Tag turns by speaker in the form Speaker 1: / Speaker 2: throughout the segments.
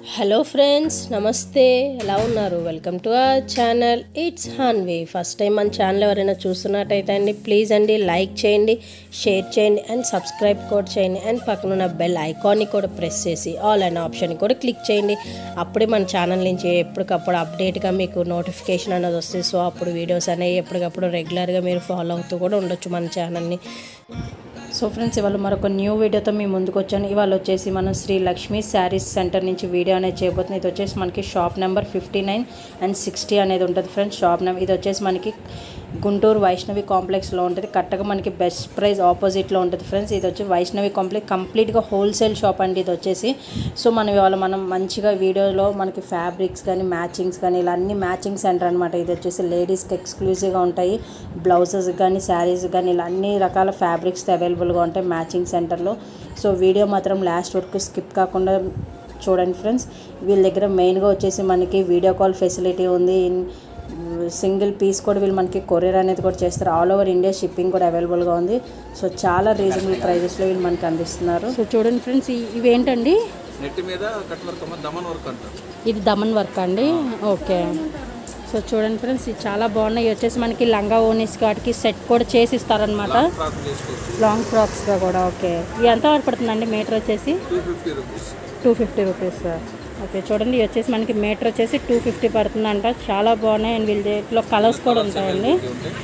Speaker 1: hello friends నమస్తే ఎలా ఉన్నారు welcome to our channel it's హాన్వే ఫస్ట్ టైం మన ఛానల్ ఎవరైనా చూస్తున్నట్టయితే అండి ప్లీజ్ అండి లైక్ చేయండి షేర్ చేయండి అండ్ సబ్స్క్రైబ్ కూడా చేయండి అండ్ పక్కన ఉన్న బెల్ ఐకాన్ని కూడా ప్రెస్ చేసి ఆల్ అనే ఆప్షన్ కూడా క్లిక్ చేయండి అప్పుడే మన ఛానల్ నుంచి ఎప్పటికప్పుడు అప్డేట్గా మీకు నోటిఫికేషన్ అనేది వస్తుంది సో అప్పుడు వీడియోస్ అనేవి ఎప్పటికప్పుడు రెగ్యులర్గా మీరు ఫాలో అవుతూ కూడా ఉండొచ్చు మన ఛానల్ని సో ఫ్రెండ్స్ ఇవాళ మరొక న్యూ వీడియోతో మీ ముందుకు వచ్చాను ఇవాళ వచ్చేసి మనం శ్రీ లక్ష్మీ శారీస్ సెంటర్ నుంచి వీడియో అనేది చేయబోతుంది ఇది వచ్చేసి మనకి shop number fifty nine and sixty అనేది ఉంటుంది ఫ్రెండ్స్ షాప్ నెంబర్ ఇది వచ్చేసి మనకి గుంటూరు వైష్ణవి కాంప్లెక్స్లో ఉంటుంది కరెక్ట్గా మనకి బెస్ట్ ప్రైస్ ఆపోజిట్లో ఉంటుంది ఫ్రెండ్స్ ఇది వచ్చి వైష్ణవి కాంప్లెక్స్ కంప్లీట్గా హోల్సేల్ షాప్ అండి ఇది వచ్చేసి సో మనం ఇవాళ మనం మంచిగా వీడియోలో మనకి ఫ్యాబ్రిక్స్ కానీ మ్యాచింగ్స్ కానీ ఇలా అన్ని మ్యాచింగ్ సెంటర్ అనమాట ఇది వచ్చేసి లేడీస్కి ఎక్స్క్లూజివ్గా ఉంటాయి బ్లౌజెస్ కానీ శారీస్ కానీ ఇలా అన్ని రకాల ఫ్యాబ్రిక్స్ అవైలబుల్గా ఉంటాయి మ్యాచింగ్ సెంటర్లో సో వీడియో మాత్రం లాస్ట్ వరకు స్కిప్ కాకుండా చూడండి ఫ్రెండ్స్ వీళ్ళ దగ్గర మెయిన్గా వచ్చేసి మనకి వీడియో కాల్ ఫెసిలిటీ ఉంది సింగిల్ పీస్ కూడా వీళ్ళు మనకి కొరియర్ అనేది కూడా చేస్తారు ఆల్ ఓవర్ ఇండియా షిప్పింగ్ కూడా అవైలబుల్గా ఉంది సో చాలా రీజనబుల్ ప్రైజెస్లో వీళ్ళు మనకి అందిస్తున్నారు సో చూడండి ఫ్రెండ్స్ ఇవేంటండి
Speaker 2: నెట్ మీద కట్ వర్క్ అమ్మ దమన్ వర్క్ అంటారు
Speaker 1: ఇది దమన్ వర్క్ అండి ఓకే సో చూడండి ఫ్రెండ్స్ ఇది చాలా బాగున్నాయి ఇవి వచ్చేసి మనకి లంగా ఓనీస్ వాటికి సెట్ కూడా చేసి ఇస్తారనమాట
Speaker 2: ఫ్రాక్ చేసుకోవచ్చు
Speaker 1: లాంగ్ ఫ్రాక్స్గా కూడా ఓకే ఇది ఎంత వరకు పడుతుందండి మీటర్ వచ్చేసి
Speaker 2: two fifty rupees
Speaker 1: two fifty rupees okay చూడండి ఇది వచ్చేసి మనకి మీటర్ వచ్చేసి టూ ఫిఫ్టీ పడుతుందంట చాలా బాగున్నాయి అండ్ వీళ్ళ దీంట్లో కలర్స్ కూడా ఉంటాయండి
Speaker 2: ఉంటాయి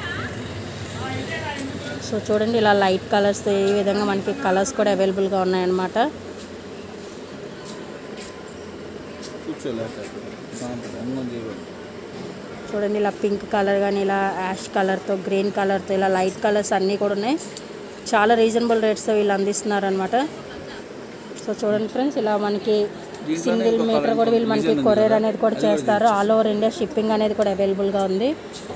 Speaker 1: సో చూడండి ఇలా లైట్ కలర్స్ ఈ విధంగా మనకి కలర్స్ కూడా అవైలబుల్గా ఉన్నాయన్నమాట
Speaker 2: కూర్చోలేక బాగుంటుంది అన్నం చేయబడి
Speaker 1: చూడండి ఇలా పింక్ కలర్ కానీ ఇలా యాష్ కలర్తో గ్రీన్ కలర్తో ఇలా లైట్ కలర్స్ అన్నీ కూడా ఉన్నాయి చాలా రీజనబుల్ రేట్స్తో వీళ్ళు అందిస్తున్నారు అనమాట సో చూడండి ఫ్రెండ్స్ ఇలా మనకి సింగిల్ మీటర్ కూడా వీళ్ళు మనకి కొరియర్ అనేది కూడా చేస్తారు ఆల్ ఓవర్ ఇండియా షిప్పింగ్ అనేది కూడా అవైలబుల్గా ఉంది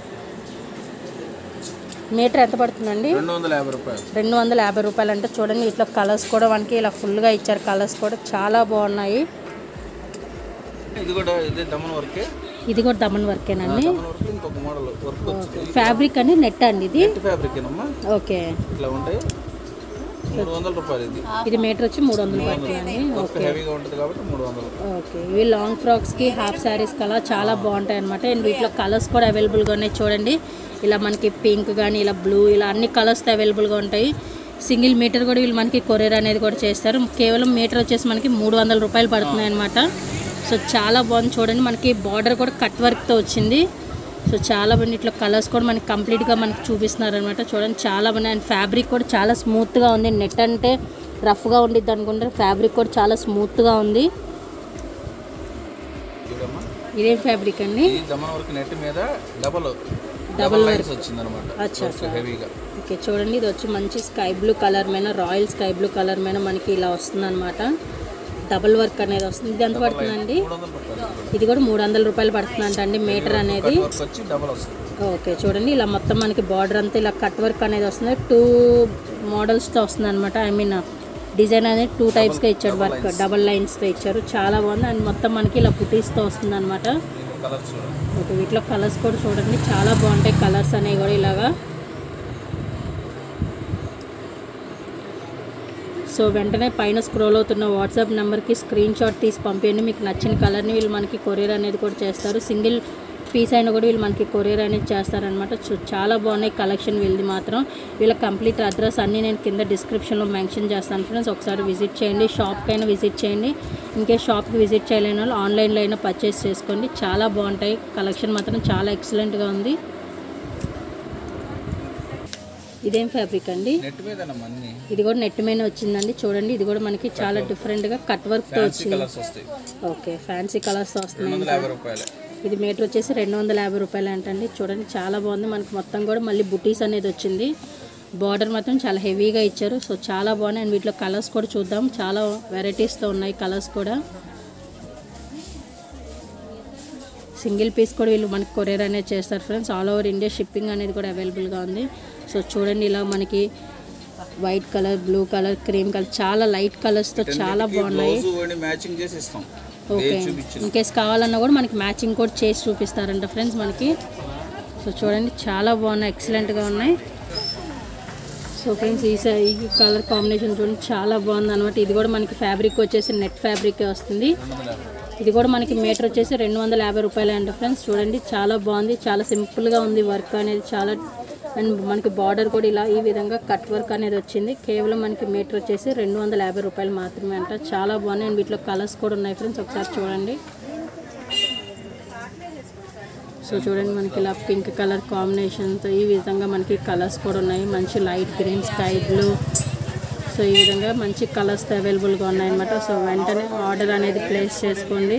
Speaker 1: మీటర్ ఎంత పడుతుందండి
Speaker 2: రెండు వందల యాభై రూపాయలు
Speaker 1: రెండు వందల యాభై రూపాయలు అంటే చూడండి ఇట్లా కలర్స్ కూడా మనకి ఇలా ఫుల్గా ఇచ్చారు కలర్స్ కూడా చాలా బాగున్నాయి
Speaker 2: ఇది కూడా ఇదే దమన్ వర్కే
Speaker 1: ఇది కూడా దమన్ వర్కేనండి
Speaker 2: దమన్ వర్క్ ఇంకొక మోడల్ వర్క్ వచ్చింది
Speaker 1: ఫ్యాబ్రిక్ అండి నెట్ అండి ఇది
Speaker 2: నెట్ ఫ్యాబ్రిక్ ఏనమ్మా
Speaker 1: ఓకే
Speaker 2: ఇట్లా ఉంటాయి మూడు వందల రూపాయలు ఇది
Speaker 1: ఇది మీటర్ వచ్చి మూడు వందలు పడుతుందండి
Speaker 2: వర్క్ హెవీగా ఉంటుంది కాబట్టి మూడు వందలు
Speaker 1: ఓకే ఇవి లాంగ్ ఫ్రాక్స్కి హాఫ్ శారీస్ కలా చాలా బాగుంటాయి అనమాట అండ్ వీటిలో కలర్స్ కూడా అవైలబుల్గా ఉన్నాయి చూడండి ఇలా మనకి పింక్ కానీ ఇలా బ్లూ ఇలా అన్ని కలర్స్ అవైలబుల్గా ఉంటాయి సింగిల్ మీటర్ కూడా వీళ్ళు మనకి కొరియర్ అనేది కూడా చేస్తారు కేవలం మీటర్ వచ్చేసి మనకి మూడు వందల రూపాయలు పడుతున్నాయి అనమాట సో చాలా బాగుంది చూడండి మనకి బార్డర్ కూడా కట్ వర్క్తో వచ్చింది సో చాలా బాగుంది ఇట్లా కలర్స్ కూడా మనకి కంప్లీట్గా మనకి చూపిస్తున్నారు అనమాట చూడండి చాలా బాగున్నాయి అండ్ ఫ్యాబ్రిక్ కూడా చాలా స్మూత్గా ఉంది నెట్ అంటే రఫ్గా ఉండిద్ది అనుకుంటే ఫ్యాబ్రిక్ కూడా చాలా స్మూత్గా ఉంది
Speaker 2: చూడమ్మా
Speaker 1: ఇదేం ఫ్యాబ్రిక్ అండి
Speaker 2: ఈ దమన్ వర్క్ నెట్ మీద డబల్
Speaker 1: Double
Speaker 2: డబల్ లైన్స్ వచ్చింది అనమాట
Speaker 1: అచ్చా అచ్చా
Speaker 2: హెవీగా
Speaker 1: ఓకే చూడండి ఇది వచ్చి మంచి స్కై బ్లూ కలర్ మీద రాయల్ స్కై బ్లూ కలర్ మీద మనకి ఇలా వస్తుంది అనమాట డబుల్ వర్క్ అనేది వస్తుంది ఇది ఎంత పడుతుందండి
Speaker 2: మూడు వందలు పడుతుంది
Speaker 1: ఇది కూడా మూడు వందల రూపాయలు పడుతుందంట అండి మీటర్ అనేది
Speaker 2: వర్క్ వచ్చి డబల్ వస్తుంది
Speaker 1: ఓకే చూడండి ఇలా మొత్తం మనకి బార్డర్ అంతా ఇలా కట్ వర్క్ అనేది వస్తుంది టూ మోడల్స్తో వస్తుంది అనమాట ఐ మీన్ డిజైన్ అనేది టూ టైప్స్గా ఇచ్చాడు వర్క్ డబల్ లైన్స్తో ఇచ్చారు చాలా బాగుంది అండ్ మొత్తం మనకి ఇలా పుటీస్తో వస్తుంది అనమాట
Speaker 2: దీంట్లో కలర్స్ చూడండి
Speaker 1: ఓకే వీటిలో కలర్స్ కూడా చూడండి చాలా బాగుంటాయి కలర్స్ అనేవి కూడా ఇలాగా సో వెంటనే పైన స్క్రోల్ అవుతున్న వాట్సాప్ నెంబర్కి స్క్రీన్ షాట్ తీసి పంపించండి మీకు నచ్చిన కలర్ని వీళ్ళు మనకి కొరియర్ అనేది కూడా చేస్తారు సింగిల్ పీస్ అయినా కూడా వీళ్ళు మనకి కొరియర్ అనేది చేస్తారనమాట చూ- చాలా బాగున్నాయి కలెక్షన్ వీళ్ళది మాత్రం వీళ్ళ కంప్లీట్ అడ్రస్ అన్నీ నేను కింద డిస్క్రిప్షన్లో మెన్షన్ చేస్తాను ఫ్రెండ్స్ ఒకసారి విజిట్ చేయండి షాప్కి అయినా విజిట్ చేయండి ఇంకే షాప్కి విజిట్ చేయలేని వాళ్ళు ఆన్లైన్లో అయినా పర్చేస్ చేసుకోండి చాలా బాగుంటాయి కలెక్షన్ మాత్రం చాలా ఎక్సలెంట్గా ఉంది ఇదేం ఫ్యాబ్రిక్ అండి
Speaker 2: నెట్ మీదనమ్మా అన్ని
Speaker 1: ఇది కూడా నెట్ మీద వచ్చిందండి చూడండి ఇది కూడా మనకి చాలా డిఫరెంట్గా కట్ వర్క్తో
Speaker 2: ఫ్యాన్సీ
Speaker 1: వచ్చింది
Speaker 2: కలర్స్ వస్తాయి
Speaker 1: ఓకే ఫ్యాన్సీ కలర్స్
Speaker 2: రెండు
Speaker 1: వస్తున్నాయి
Speaker 2: వందల యాభై రూపాయలే
Speaker 1: ఇది మీటర్ వచ్చేసి రెండు వందల యాభై రూపాయలు అంటండి చూడండి చాలా బాగుంది మనకి మొత్తం కూడా మళ్ళీ బుటీస్ అనేది వచ్చింది బార్డర్ మాత్రం చాలా హెవీగా ఇచ్చారు సో చాలా బాగున్నాయి అండ్ వీటిలో కలర్స్ కూడా చూద్దాం చాలా వెరైటీస్తో ఉన్నాయి కలర్స్ కూడా సింగిల్ పీస్ కూడా వీళ్ళు మనకి కొరియర్ అనేది చేస్తారు friends all over India shipping అనేది కూడా అవైలబుల్గా ఉంది సో చూడండి ఇలా మనకి white colour blue colour cream colour చాలా లైట్ కలర్స్తో చాలా బాగున్నాయి
Speaker 2: బ్లౌజ్ మ్యాచింగ్ చేసి ఇస్తాం
Speaker 1: ఓకే
Speaker 2: ఏది చూపించిన
Speaker 1: ఇన్కేస్ కావాలన్నా కూడా మనకి మ్యాచింగ్ కూడా చేసి చూపిస్తారంట ఫ్రెండ్స్ మనకి సో చూడండి చాలా బాగున్నాయి ఎక్సలెంట్గా ఉన్నాయి సో ఫ్రెండ్స్ ఈ సై- ఈ కలర్ కాంబినేషన్ చూడండి చాలా బాగుంది అనమాట ఇది కూడా మనకి ఫ్యాబ్రిక్ వచ్చేసి నెట్ ఫ్యాబ్రిక్ వస్తుంది
Speaker 2: రెండు వందల యాభై
Speaker 1: ఇది కూడా మనకి మీటర్ వచ్చేసి రెండు వందల యాభై రూపాయలు అండి ఫ్రెండ్స్ చూడండి చాలా బాగుంది చాలా సింపుల్గా ఉంది వర్క్ అనేది చాలా అండ్ మనకి బార్డర్ కూడా ఇలా ఈ విధంగా కట్ వర్క్ అనేది వచ్చింది కేవలం మనకి మీటర్ వచ్చేసి రెండు వందల యాభై రూపాయలు మాత్రమే అంట చాలా బాగున్నాయి అండ్ వీటిలో కలర్స్ కూడా ఉన్నాయి ఫ్రెండ్స్ ఒకసారి చూడండి సో చూడండి మనకి ఇలా పింక్ కలర్ కాంబినేషన్తో ఈ విధంగా మనకి కలర్స్ కూడా ఉన్నాయి మంచి light green sky blue so ఈ విధంగా మంచి కలర్స్ అవైలబుల్గా ఉన్నాయన్నమాట సో వెంటనే ఆర్డర్ అనేది ప్లేస్ చేసుకోండి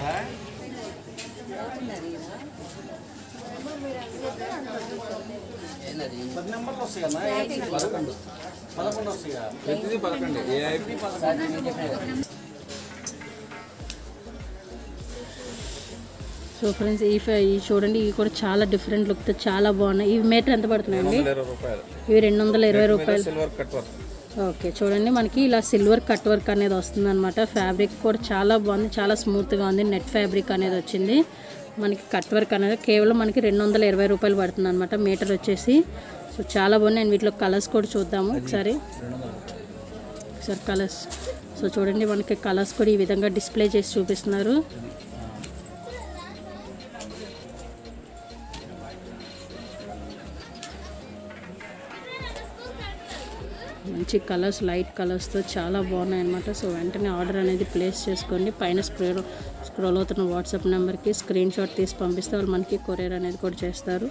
Speaker 2: పది నెంబర్లు వస్తాయి అన్న ఏఐపి పదకొండు పదకొండు వస్తాయి ప్రతిదీ పదకొండు ఏఐపి పదకొండు
Speaker 1: సో ఫ్రెండ్స్ ఈ ఫ- ఈ చూడండి ఇవి కూడా చాలా డిఫరెంట్ లుక్తో చాలా బాగున్నాయి ఇవి మీటర్ ఎంత పడుతున్నాయండి
Speaker 2: వందల ఇరవై రూపాయలు
Speaker 1: ఇవి రెండు వందల ఇరవై రూపాయలు
Speaker 2: సిల్వర్ కట్ వర్క్
Speaker 1: ఓకే చూడండి మనకి ఇలా సిల్వర్ కట్ వర్క్ అనేది వస్తుంది అనమాట ఫ్యాబ్రిక్ కూడా చాలా బాగుంది చాలా స్మూత్గా ఉంది నెట్ ఫ్యాబ్రిక్ అనేది వచ్చింది మనకి కట్ వర్క్ అనేది కేవలం మనకి రెండు వందల ఇరవై రూపాయలు పడుతుంది అనమాట మీటర్ వచ్చేసి సో చాలా బాగున్నాయి అండ్ వీటిలో కలర్స్ కూడా చూద్దాము ఒకసారి
Speaker 2: రెండు వందలు
Speaker 1: ఒకసారి కలర్స్ సో చూడండి మనకి కలర్స్ కూడా ఈ విధంగా డిస్ప్లే చేసి చూపిస్తున్నారు మంచి కలర్స్ లైట్ కలర్స్తో చాలా బాగున్నాయి అనమాట సో వెంటనే ఆర్డర్ అనేది ప్లేస్ చేసుకోండి పైన స్క్రోల్ స్క్రోల్ అవుతున్న వాట్సాప్ నెంబర్కి స్క్రీన్ షాట్ తీసి పంపిస్తే వాళ్ళు మనకి కొరియర్ అనేది కూడా చేస్తారు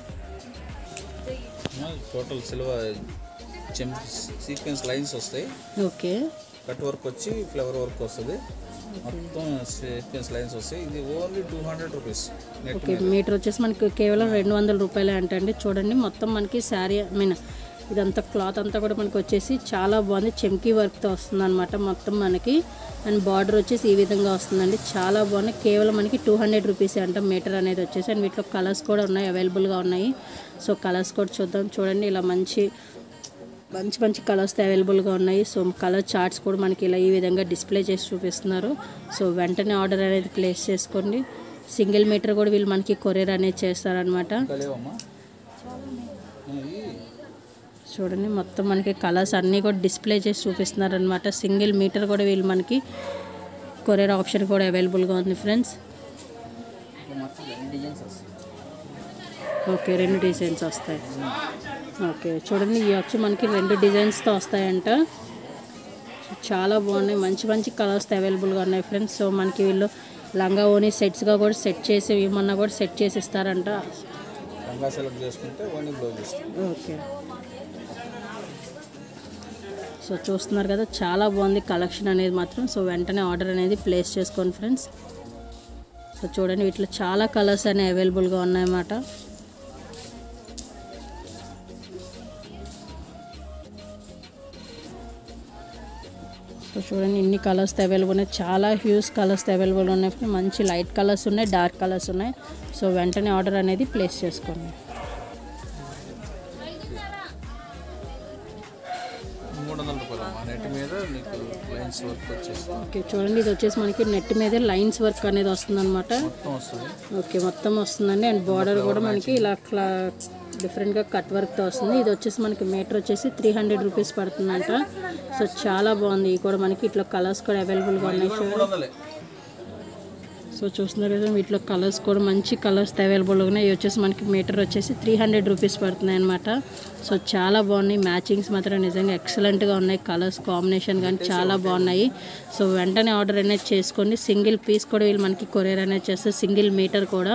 Speaker 2: టోటల్ సిల్వర్ చెమ్ సీక్వెన్స్ లైన్స్ వస్తాయి
Speaker 1: ఓకే
Speaker 2: కట్ వర్క్ వచ్చి ఫ్లవర్ వర్క్ వస్తుంది మొత్తం సీక్వెన్స్ లైన్స్ వస్తాయి ఇది only two hundred rupees net
Speaker 1: okay metre వచ్చేసి మనకి కేవలం రెండు వందల రూపాయలే అంటండి చూడండి మొత్తం మనకి శారీ ఐ మీన్ ఇదంతా క్లాత్ అంతా కూడా మనకి వచ్చేసి చాలా బాగుంది చెమ్కీ వర్క్తో వస్తుంది అనమాట మొత్తం మనకి అండ్ బార్డర్ వచ్చేసి ఈ విధంగా వస్తుందండి చాలా బాగున్నాయి కేవలం మనకి టూ హండ్రెడ్ రూపీస్ అంట మీటర్ అనేది వచ్చేసి అండ్ వీటిలో కలర్స్ కూడా ఉన్నాయి అవైలబుల్గా ఉన్నాయి సో కలర్స్ కూడా చూద్దాం చూడండి ఇలా మంచి మంచి మంచి కలర్స్ అవైలబుల్గా ఉన్నాయి సో కలర్ చార్ట్స్ కూడా మనకి ఇలా ఈ విధంగా డిస్ప్లే చేసి చూపిస్తున్నారు సో వెంటనే ఆర్డర్ అనేది ప్లేస్ చేసుకోండి సింగిల్ మీటర్ కూడా వీళ్ళు మనకి కొరియర్ అనేది చేస్తారనమాట
Speaker 2: ఇంకా లేవమ్మా ఇవి
Speaker 1: చూడండి మొత్తం మనకి కలర్స్ అన్నీ కూడా డిస్ప్లే చేసి చూపిస్తున్నారు అనమాట సింగిల్ మీటర్ కూడా వీళ్ళు మనకి కొరియర్ ఆప్షన్ కూడా అవైలబుల్గా ఉంది ఫ్రెండ్స్
Speaker 2: మొత్తం రెండు డిజైన్స్ వస్తాయి
Speaker 1: ఓకే రెండు డిజైన్స్ వస్తాయి ఓకే చూడండి ఇవి వచ్చి మనకి రెండు డిజైన్స్తో వస్తాయంట చాలా బాగున్నాయి మంచి మంచి కలర్స్ అవైలబుల్గా ఉన్నాయి ఫ్రెండ్స్ సో మనకి వీళ్ళు లంగా ఓని సెట్స్గా కూడా సెట్ చేసి ఏమన్నా కూడా సెట్ చేసి ఇస్తారంట
Speaker 2: రంగా సెలెక్ట్ చేసుకుంటే ఓన్లీ బ్లౌజ్ ఇస్తాం
Speaker 1: ఓకే సో చూస్తున్నారు కదా చాలా బాగుంది కలెక్షన్ అనేది మాత్రం సో వెంటనే ఆర్డర్ అనేది ప్లేస్ చేసుకోండి ఫ్రెండ్స్ సో చూడండి వీటిలో చాలా కలర్స్ అనేవి అవైలబుల్గా ఉన్నాయన్నమాట సో చూడండి ఇన్ని కలర్స్ అవైలబుల్ ఉన్నాయి చాలా హ్యూజ్ కలర్స్ అవైలబుల్ ఉన్నాయి మంచి లైట్ కలర్స్ ఉన్నాయి డార్క్ కలర్స్ ఉన్నాయి సో వెంటనే ఆర్డర్ అనేది ప్లేస్ చేసుకోండి
Speaker 2: మూడు వందల రూపాయలు అమ్మా నెట్ మీద నీకు లైన్స్ వర్క్ వచ్చేసి
Speaker 1: ఓకే చూడండి ఇది వచ్చేసి మనకి నెట్ మీద లైన్స్ వర్క్ అనేది వస్తుందన్నమాట
Speaker 2: మొత్తం వస్తుంది
Speaker 1: ఓకే మొత్తం వస్తుందండి అండ్ బార్డర్ కూడా మనకి ఇలా క్లా డిఫరెంట్గా కట్ వర్క్తో వస్తుంది ఇది వచ్చేసి మనకి మీటర్ వచ్చేసి త్రీ హండ్రెడ్ రూపీస్ పడుతుందంట సో చాలా బాగుంది ఇది కూడా మనకి ఇట్లా కలర్స్ కూడా అవైలబుల్గా ఉన్నాయి
Speaker 2: మూడు వందలే
Speaker 1: సో చూస్తున్నారు కదా వీటిలో కలర్స్ కూడా మంచి కలర్స్ అవైలబుల్గా ఉన్నాయి ఇవి వచ్చేసి మనకి మీటర్ వచ్చేసి త్రీ హండ్రెడ్ రూపీస్ పడుతున్నాయి అనమాట సో చాలా బాగున్నాయి మ్యాచింగ్స్ మాత్రం నిజంగా ఎక్సలెంట్గా ఉన్నాయి కలర్స్ కాంబినేషన్ కానీ చాలా బాగున్నాయి సో వెంటనే ఆర్డర్ అనేది చేసుకోండి సింగిల్ పీస్ కూడా వీళ్ళు మనకి కొరియర్ అనేది చేస్తారు సింగిల్ మీటర్ కూడా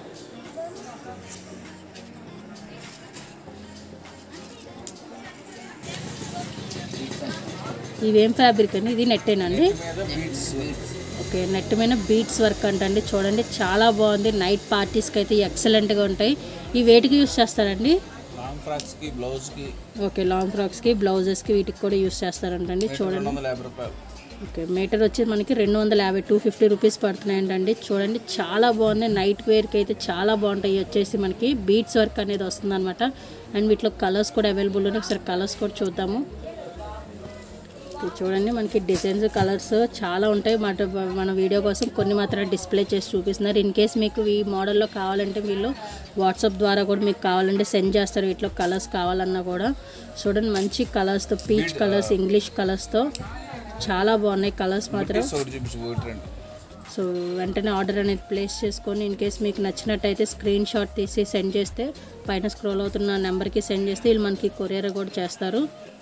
Speaker 1: ఇవేం ఫ్యాబ్రిక్ అండి ఇది నెట్టేనండి
Speaker 2: మీద బీట్స్
Speaker 1: ఓకే నెట్ మీద బీట్స్ వర్క్ అంటండి చూడండి చాలా బాగుంది నైట్ పార్టీస్కి అయితే ఎక్సలెంట్గా ఉంటాయి ఈ వేటికి యూస్ చేస్తారండి
Speaker 2: లాంగ్ ఫ్రాక్స్కి బ్లౌజ్కి
Speaker 1: ఓకే లాంగ్ ఫ్రాక్స్కి బ్లౌజెస్కి వీటికి కూడా యూస్ చేస్తారంటండి
Speaker 2: రెండు
Speaker 1: చూడండి
Speaker 2: వందల యాభై రూపాయలు
Speaker 1: ఓకే మీటర్ వచ్చి మనకి రెండు వందల యాభై టూ ఫిఫ్టీ రూపీస్ పడుతున్నాయంటండి చూడండి చాలా బాగుంది నైట్ వేర్కి అయితే చాలా బాగుంటాయి ఇవి వచ్చేసి మనకి బీట్స్ వర్క్ అనేది వస్తుంది అనమాట అండ్ వీటిలో కలర్స్ కూడా అవైలబుల్ ఉన్నాయి ఒకసారి కలర్స్ కూడా చూద్దాము ఇది చూడండి మనకి డిజైన్స్ కలర్స్ చాలా ఉంటాయి మాట మన వీడియో కోసం కొన్ని మాత్రం డిస్ప్లే చేసి చూపిస్తున్నారు ఇన్ కేస్ మీకు ఈ మోడల్లో కావాలంటే వీళ్ళు వాట్సాప్ ద్వారా కూడా మీకు కావాలంటే సెండ్ చేస్తారు వీటిలో కలర్స్ కావాలన్నా కూడా చూడండి మంచి కలర్స్తో పీచ్ కలర్స్ ఇంగ్లీష్ కలర్స్తో చాలా బాగున్నాయి కలర్స్ మాత్రం
Speaker 2: ఒకటి చూపించు ఒకటి రెండు
Speaker 1: సో వెంటనే ఆర్డర్ అనేది ప్లేస్ చేసుకొని ఇన్ కేస్ మీకు నచ్చినట్టయితే స్క్రీన్ షాట్ తీసి సెండ్ చేస్తే పైన స్క్రోల్ అవుతున్న నెంబర్కి సెండ్ చేస్తే వీళ్ళు మనకి కొరియర్ కూడా చేస్తారు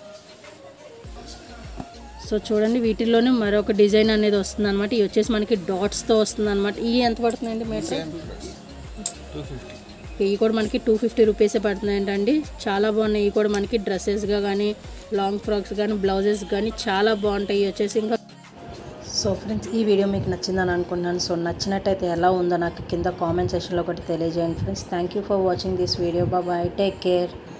Speaker 1: సో చూడండి వీటిల్లోనే మరొక డిజైన్ అనేది వస్తుంది అనమాట ఇవి వచ్చేసి మనకి డాట్స్తో వస్తుంది అనమాట ఇవి ఎంత పడుతుందండి మీటర్
Speaker 2: టూ ఫిఫ్టీ
Speaker 1: ఇవి కూడా మనకి టూ ఫిఫ్టీ రూపీసే పడుతున్నాయంటండి చాలా బాగున్నాయి ఇవి కూడా మనకి డ్రెస్సెస్గా కానీ లాంగ్ ఫ్రాక్స్ కానీ బ్లౌజెస్ కానీ చాలా బాగుంటాయి ఇవి వచ్చేసి ఇంకా సో ఫ్రెండ్స్ ఈ వీడియో మీకు నచ్చిందని అనుకుంటున్నాను సో నచ్చినట్టయితే ఎలా ఉందో నాకు కింద కామెంట్ సెక్షన్లో ఒకటి తెలియజేయండి friends thank you for watching this video bye take care